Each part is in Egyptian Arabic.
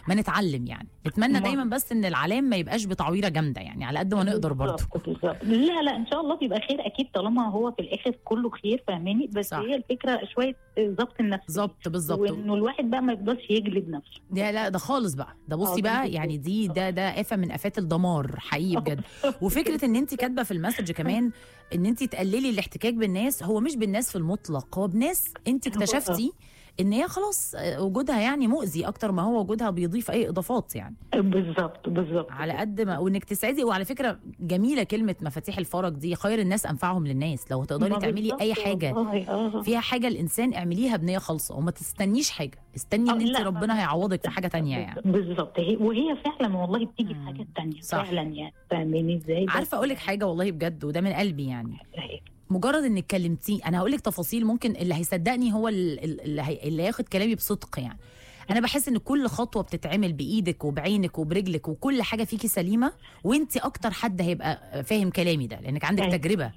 ما نتعلم يعني نتمنى ما- دايما بس ان العلام ما يبقاش بتعويره جامده يعني على قد ما نقدر برضه بالظبط، بالظبط. لا لا ان شاء الله بيبقى خير اكيد طالما هو في الاخر كله خير فاهماني بس صح. هي الفكره شويه ضبط النفس بالظبط بالظبط وانه الواحد بقى ما يفضلش يجلد نفسه لا لا ده خالص بقى ده بصي آه، بقى بالظبط. يعني دي ده ده آفة من آفات الدمار حقيقي بجد وفكره ان انت كاتبه في المسج كمان ان انت تقللي الاحتكاك بالناس هو مش بالناس في المطلق هو بناس انت اكتشفتي ان هي خلاص آه، وجودها يعني مؤذي اكتر ما هو وجودها بيضيف اي اضافات يعني بالظبط بالظبط على قد ما وانك تسعدي وعلى فكره جميله كلمه مفاتيح الفرج دي خير الناس انفعهم للناس لو تقدري ما تعملي بالظبط اي حاجه والله، آه. فيها حاجه الانسان اعمليها بنيه خالصه وما تستنيش حاجه استني ان آه، انت لا، ربنا ما- هيعوضك في حاجه تانية يعني بالظبط هي وهي فعلا والله بتيجي في مم. حاجات تانية صح. فعلا يعني فاهماني ازاي بس عارفه اقول لك حاجه والله بجد وده من قلبي يعني هيك. مجرد انك كلمتيه انا هقول لك تفاصيل ممكن اللي هيصدقني هو ال- ال- اللي, هي... اللي هياخد كلامي بصدق يعني انا بحس ان كل خطوه بتتعمل بايدك وبعينك وبرجلك وكل حاجه فيكي سليمه وانت اكتر حد هيبقى فاهم كلامي ده لانك عندك أيوة. تجربه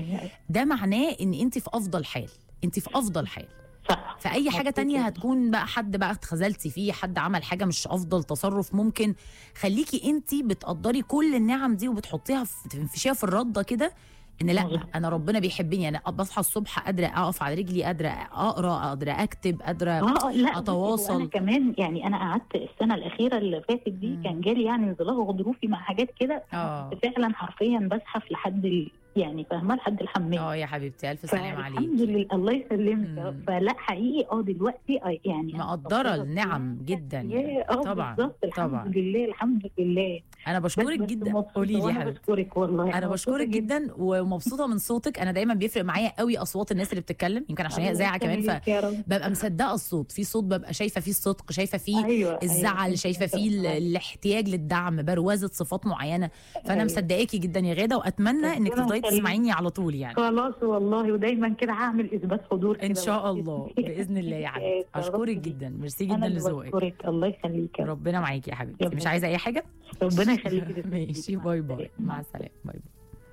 ده معناه ان انت في افضل حال انت في افضل حال صح فاي حاجه تانية هتكون بقى حد بقى اتخذلتي فيه حد عمل حاجه مش افضل تصرف ممكن خليكي انت بتقدري كل النعم دي وبتحطيها في تنفشيها في الرده كده ان لا مظبوط. انا ربنا بيحبني انا بصحى الصبح قادره اقف على رجلي قادره اقرا قادره اكتب قادره اه لا أتواصل. انا كمان يعني انا قعدت السنه الاخيره اللي فاتت دي مم. كان جالي يعني انزلاق غضروفي مع حاجات كده اه فعلا حرفيا بزحف لحد ال... يعني فاهمه لحد الحمام اه يا حبيبتي الف سلام فالحمد عليك لله الله يسلمك يا رب. مم. فلا حقيقي اه دلوقتي آه يعني أنا مقدره مقدرة النعم جدا يعني. يا اه طبعا بالظبط الحمد طبعا لله الحمد لله انا بس- بشكرك بس جدا مبسوطة قولي لي يا وأنا حبيبتي بشكرك والله انا مبسوطة بشكرك جدا ومبسوطه من صوتك انا دايما بيفرق معايا قوي اصوات الناس اللي بتتكلم يمكن عشان هي الله اذاعه كمان يخليك يا رب. فببقى مصدقه الصوت في صوت ببقى شايفه فيه الصدق شايفه فيه ايوه الزعل أيوة. شايفه فيه ال- الاحتياج للدعم بروازه صفات معينه فانا أيوة. مصدقاكي جدا يا غاده واتمنى انك ربنا تفضلي يخليك. تسمعيني على طول يعني خلاص والله ودايما كده هعمل اثبات حضور ان كده شاء بإذن الله الله. باذن الله يا حبيبتي يا رب اشكرك بيك. جدا ميرسي انا جدا اللي لذوقك بشكرك الله يخليك يا رب. ربنا معاكي يا حبيبتي ربنا مش عايزه اي حاجه ربنا يخليك ماشي باي باي مع السلامه باي باي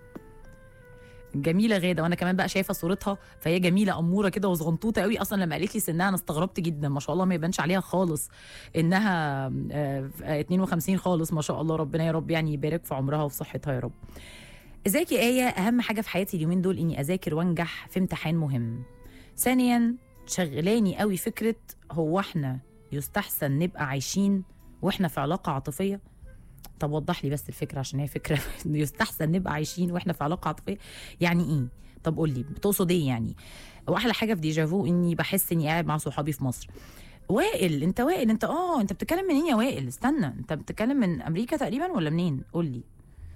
جميله غاده وانا كمان بقى شايفه صورتها فهي جميله اموره كده وصغنطوطه قوي اصلا لما قالت لي سنها انا استغربت جدا ما شاء الله ما يبانش عليها خالص انها آه، آه، 52 خالص ما شاء الله ربنا يا رب يعني يبارك في عمرها وفي صحتها يا رب ازيك يا ايه اهم حاجه في حياتي اليومين دول اني اذاكر وانجح في امتحان مهم ثانيا شغلاني قوي فكره هو احنا يستحسن نبقى عايشين واحنا في علاقه عاطفيه طب وضح لي بس الفكره عشان هي فكره إنه يستحسن نبقى عايشين واحنا في علاقه عاطفيه يعني ايه طب قول لي بتقصد ايه يعني واحلى حاجه في ديجافو اني بحس اني قاعد مع صحابي في مصر وائل انت وائل انت اه انت بتتكلم منين يا وائل استنى انت بتتكلم من امريكا تقريبا ولا منين قول لي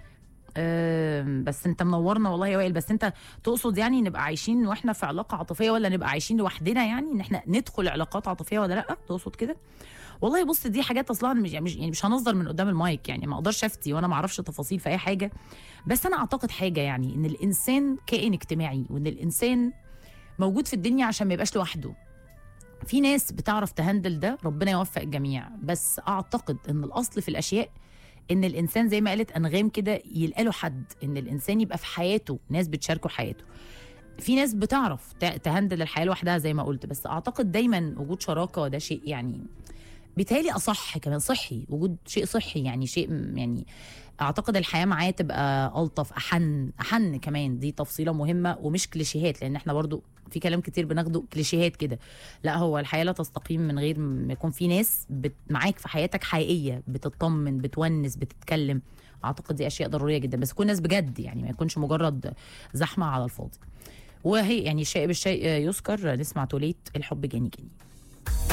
أم، بس انت منورنا والله يا وائل بس انت تقصد يعني نبقى عايشين واحنا في علاقه عاطفيه ولا نبقى عايشين لوحدنا يعني ان احنا ندخل علاقات عاطفيه ولا لا تقصد كده والله بص دي حاجات اصلا مش مش يعني مش هنصدر من قدام المايك يعني ما اقدرش افتي وانا ما اعرفش تفاصيل في اي حاجه بس انا اعتقد حاجه يعني ان الانسان كائن اجتماعي وان الانسان موجود في الدنيا عشان ما يبقاش لوحده في ناس بتعرف تهندل ده ربنا يوفق الجميع بس اعتقد ان الاصل في الاشياء ان الانسان زي ما قالت انغام كده يلقى له حد ان الانسان يبقى في حياته ناس بتشاركه حياته في ناس بتعرف ت- تهندل الحياه لوحدها زي ما قلت بس اعتقد دايما وجود شراكه ده شيء يعني بيتهيألي اصح كمان صحي وجود شيء صحي يعني شيء م- يعني اعتقد الحياه معاه تبقى الطف احن احن كمان دي تفصيله مهمه ومش كليشيهات لان احنا برضو في كلام كتير بناخده كليشيهات كده لا هو الحياه لا تستقيم من غير ما يكون في ناس بت معاك في حياتك حقيقيه بتطمن بتونس بتتكلم اعتقد دي اشياء ضروريه جدا بس تكون ناس بجد يعني ما يكونش مجرد زحمه على الفاضي وهي يعني الشيء بالشيء يذكر نسمع توليت الحب جاني جاني